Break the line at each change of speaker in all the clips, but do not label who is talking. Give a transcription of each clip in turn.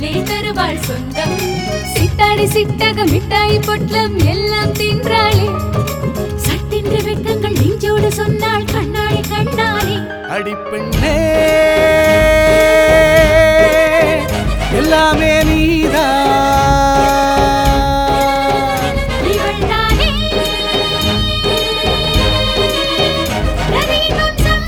பெண்ணே தருவாள் சொந்தம் சிட்டாடி சிட்டக மிட்டாய் பொட்லம் எல்லாம் தின்றாளே சட்டென்று வெட்கங்கள் நெஞ்சோடு சொன்னாள் கண்ணாடி கண்ணாடி
அடிப்பெண்ணே எல்லாமே நீதான்
இவள்தானே ரவியின் வம்சம்.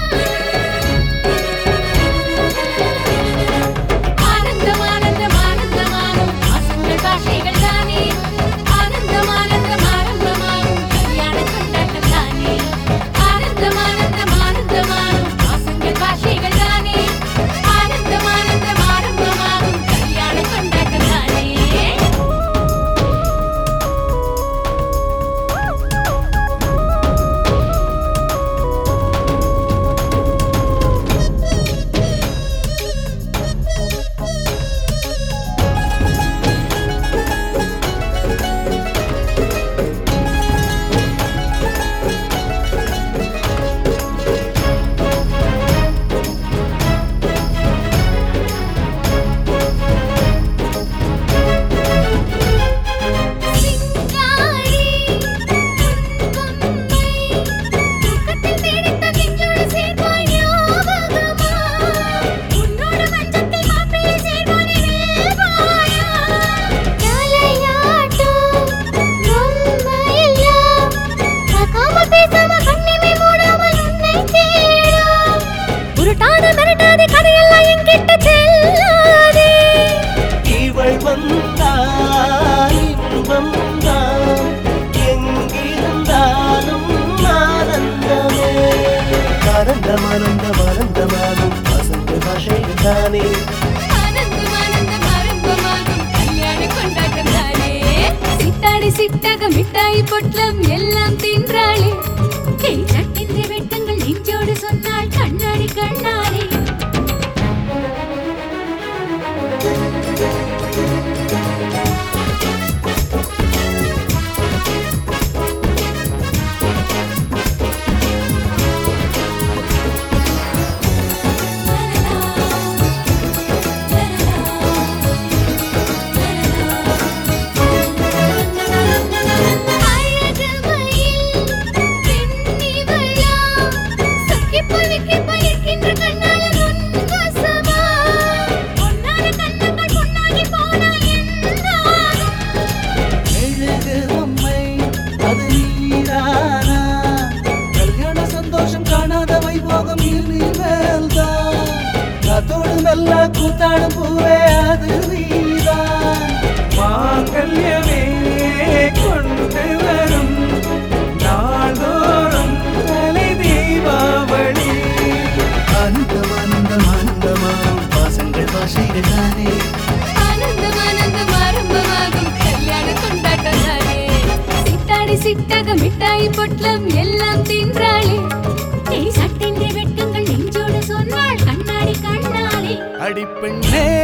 ஆனந்தம் ஆனந்தம் ஆனந்தமாகும் வாசங்கள் பாஷைகள் தானே ஆனந்தம் ஆனந்தம் ஆரம்பமாகும் கல்யாண கொண்டாட்டம் தானே ஆனந்தம் ஆனந்தம் ஆனந்தமாகும் வாசங்கள் பாஷைகள் தானே ஆனந்தம் ஆனந்தம் ஆரம்பமாகும் கல்யாண கொண்டாட்டம் தானே சிங்காரி பொம்மை தூக்கத்தில் தேடித்த நெஞ்சோடு சேர்ப்பாய் ஞாபகமா உன்னோட மஞ்சத்தில் மாப்பிள்ளை சேர்வானே நில்வாயா தலையாட்டும் பொம்மையெல்லாம் பார்க்காமல் பேசாம கண்ணிமை மூடாமல் உன்னை தேடும் உருட்டாத மிரட்டாத கதையெல்லாம் என்கிட்ட செல்லாதே
இவள் வந்தால் இன்பம் தான் எங்கிருந்தாலும் ஆனந்தமே ஆனந்தம் ஆனந்தம் ஆனந்தமாகும் வசந்த பாஷை தானே
ஆனந்தம் ஆனந்தம் ஆரம்பமாகும் கல்யாண கொண்டாட்டம் தானே சித்தாடி சிட்டாக மிட்டாய் பொட்லம் எல்லாம் தின்றாளே கை சட்டின்ற வெட்டங்கள் நெஞ்சோடு சொன்னாள் கண்ணாடி கண்ணாடி அழகு மயில் பெண்ணிவளா சக்கிப் பழுக்கிப் பயிர்க்கின்ற கண்ணாளன் உன் வசமா பொன்னான கண்ணங்கள் பொன்னாகி போனால் என்னாகும்
எழுது உம்மை அது நீரானா கல்யாண சந்தோஷம் காணாத வைபோகம் இனிமேல்தான் காத்தோடு நல்ல கூத்தாடும் பூவே அது நீதான் மாங்கல்யமே கொண்டு வரும் நாள்தோறும் தலை தீபாவளி ஆனந்தம் ஆனந்தம் ஆனந்தமாம் வாசங்கள் பாஷைகள் தானே
ஆனந்தம் ஆனந்தம் ஆரம்பமாகும் கல்யாண கொண்டாட்டம் தானே சித்தாடி சிட்டாக மிட்டாய் பொட்லம் எல்லாம் தின்றாளே ஏய் சட்டென்ற வெட்கங்கள் நெஞ்சோடு சொன்னாள் கண்ணாடி கண்ணாடி
அடிப்பெண்ணே